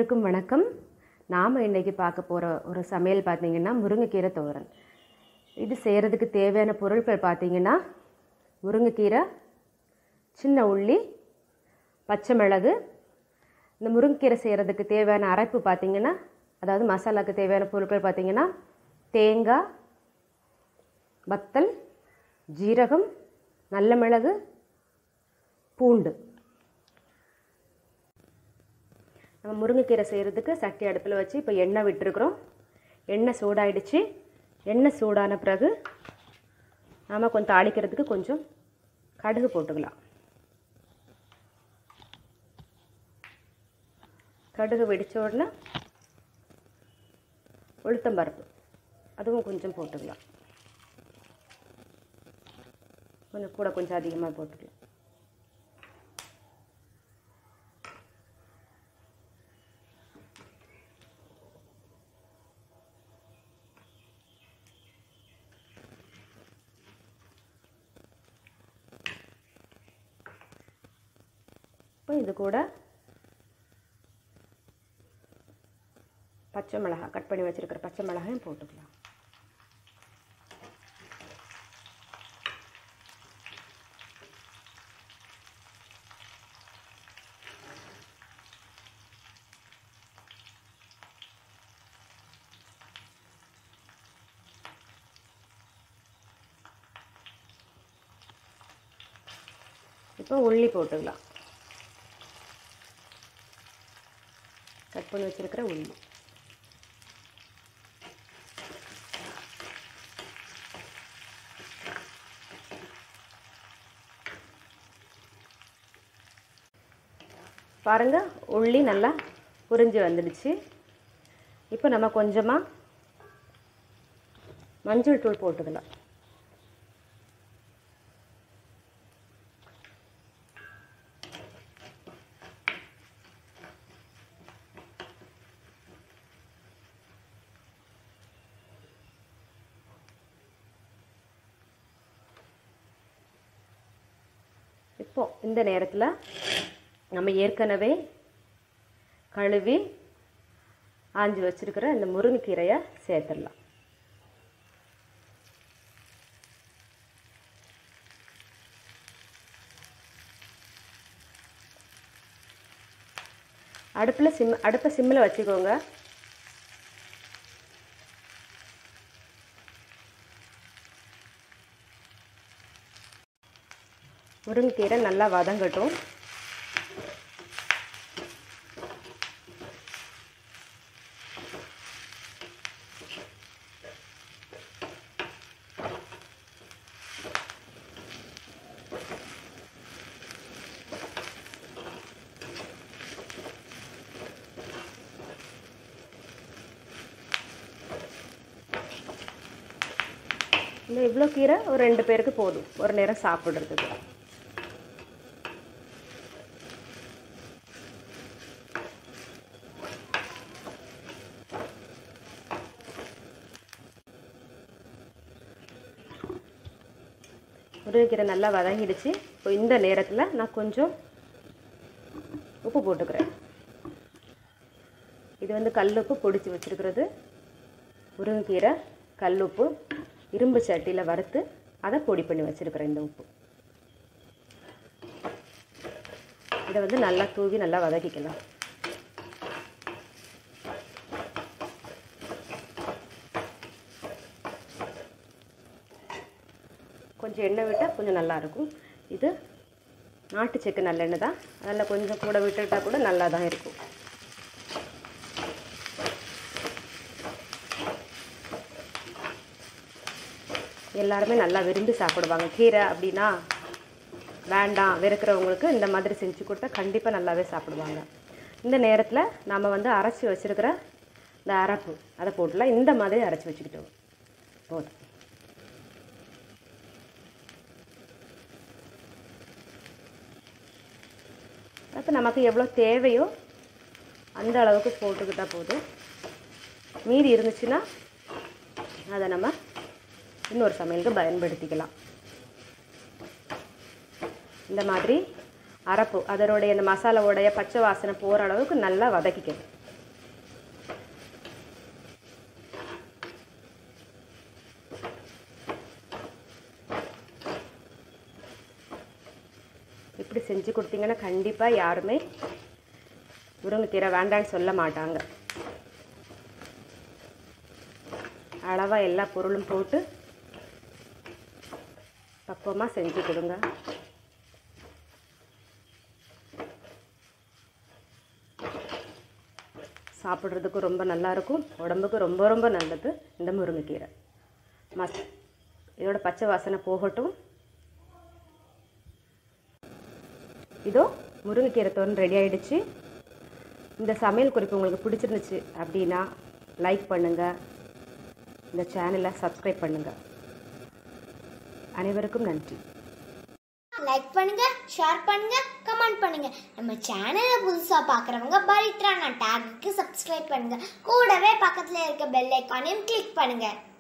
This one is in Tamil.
அனைவருக்கும் வணக்கம் நாம் இன்றைக்கி பார்க்க போகிற ஒரு சமையல் பார்த்தீங்கன்னா முருங்கைக்கீரை தோரன் இது செய்கிறதுக்கு தேவையான பொருட்கள் பார்த்தீங்கன்னா முருங்கைக்கீரை சின்ன உள்ளி பச்சை மிளகு இந்த முருங்கைக்கீரை செய்கிறதுக்கு தேவையான அரைப்பு பார்த்தீங்கன்னா அதாவது மசாலாவுக்கு தேவையான பொருட்கள் பார்த்தீங்கன்னா தேங்காய் வத்தல் ஜீரகம் நல்ல மிளகு பூண்டு நம்ம முருங்கைக்கீரை செய்கிறதுக்கு சட்டி அடுப்பில் வச்சு இப்போ எண்ணெய் விட்டுருக்குறோம் எண்ணெய் சூடாயிடுச்சு எண்ணெய் சூடான பிறகு நாம் கொஞ்சம் தாளிக்கிறதுக்கு கொஞ்சம் கடுகு போட்டுக்கலாம் கடுகு வெடித்த உடனே உளுத்தம்பருப்பு அதுவும் கொஞ்சம் போட்டுக்கலாம் கொஞ்சம் கூட கொஞ்சம் அதிகமாக போட்டுக்கலாம் இப்போ இது கூட பச்சை மிளகாய் கட் பண்ணி வச்சுருக்கிற பச்சை மிளகாயும் போட்டுக்கலாம் இப்போ உள்ளி போட்டுக்கலாம் கட் பண்ணி வச்சுருக்கிற உள்ளி பாருங்கள் உள்ளி நல்லா புரிஞ்சு வந்துடுச்சு இப்போ நம்ம கொஞ்சமாக மஞ்சள் தூள் போட்டுக்கலாம் இப்போ இந்த நேரத்தில் நம்ம ஏற்கனவே கழுவி ஆஞ்சி வச்சுருக்கிற இந்த முருங்கைக்கீரையை சேர்த்துடலாம் அடுப்பில் சிம் அடுப்பை சிம்மில் வச்சுக்கோங்க முருங்கைக்கீரை நல்லா வதங்கட்டும் இந்த இவ்வளோ கீரை ஒரு ரெண்டு பேருக்கு போதும் ஒரு நேரம் சாப்பிட்றதுக்கு முருங்கைக்கீரை நல்லா வதங்கிடுச்சு இப்போ இந்த நேரத்தில் நான் கொஞ்சம் உப்பு போட்டுக்கிறேன் இது வந்து கல்லுப்பு பொடிச்சு வச்சுருக்கிறது முருங்கைக்கீரை கல்லுப்பு இரும்பு சட்டியில் வறுத்து அதை பொடி பண்ணி வச்சுருக்கிறேன் இந்த உப்பு இதை வந்து நல்லா தூவி நல்லா வதக்கிக்கலாம் கொஞ்சம் எண்ணெய் விட்டால் கொஞ்சம் நல்லாயிருக்கும் இது நாட்டு செக்கு நல்லெண்ணெய் தான் அதில் கொஞ்சம் கூட விட்டுட்டால் கூட நல்லா தான் இருக்கும் எல்லாருமே நல்லா விரும்பி சாப்பிடுவாங்க கீரை அப்படின்னா வேண்டாம் வெறுக்கிறவங்களுக்கு இந்த மாதிரி செஞ்சு கொடுத்தா கண்டிப்பாக நல்லாவே சாப்பிடுவாங்க இந்த நேரத்தில் நாம் வந்து அரைச்சி வச்சுருக்கிற இந்த அரைப்பு அதை போட்டுலாம் இந்த மாதிரி அரைச்சி வச்சுக்கிட்டோம் போதும் அப்போ நமக்கு எவ்வளோ தேவையோ அந்த அளவுக்கு போட்டுக்கிட்டால் போதும் மீதி இருந்துச்சுன்னா அதை நம்ம இன்னொரு சமையலுக்கு பயன்படுத்திக்கலாம் இந்த மாதிரி அரைப்பு அதனுடைய இந்த மசாலாவோடைய பச்சை வாசனை போகிற அளவுக்கு நல்லா வதக்கிக்கணும் இப்படி செஞ்சு கொடுத்தீங்கன்னா கண்டிப்பாக யாருமே முருங்கைக்கீரை வேண்டான்னு சொல்ல மாட்டாங்க அளவாக எல்லா பொருளும் போட்டு பக்குவமாக செஞ்சு கொடுங்க சாப்பிட்றதுக்கு ரொம்ப நல்லாயிருக்கும் உடம்புக்கு ரொம்ப ரொம்ப நல்லது இந்த முருங்கைக்கீரை மஸ் இதோட பச்சை வாசனை போகட்டும் இதோ முருங்கைக்கீரை தோரன் ரெடி ஆயிடுச்சு இந்த சமையல் குறிப்பு உங்களுக்கு பிடிச்சிருந்துச்சு அப்படின்னா லைக் பண்ணுங்கள் இந்த சேனலை சப்ஸ்கிரைப் பண்ணுங்கள் அனைவருக்கும் நன்றி லைக் பண்ணுங்க ஷேர் பண்ணுங்க கமெண்ட் பண்ணுங்க நம்ம சேனலை புதுசா பார்க்குறவங்க பரித்ரானா டேக்கு சப்ஸ்கிரைப் பண்ணுங்க கூடவே பக்கத்துல இருக்க பெல் ஐக்கானையும் கிளிக் பண்ணுங்க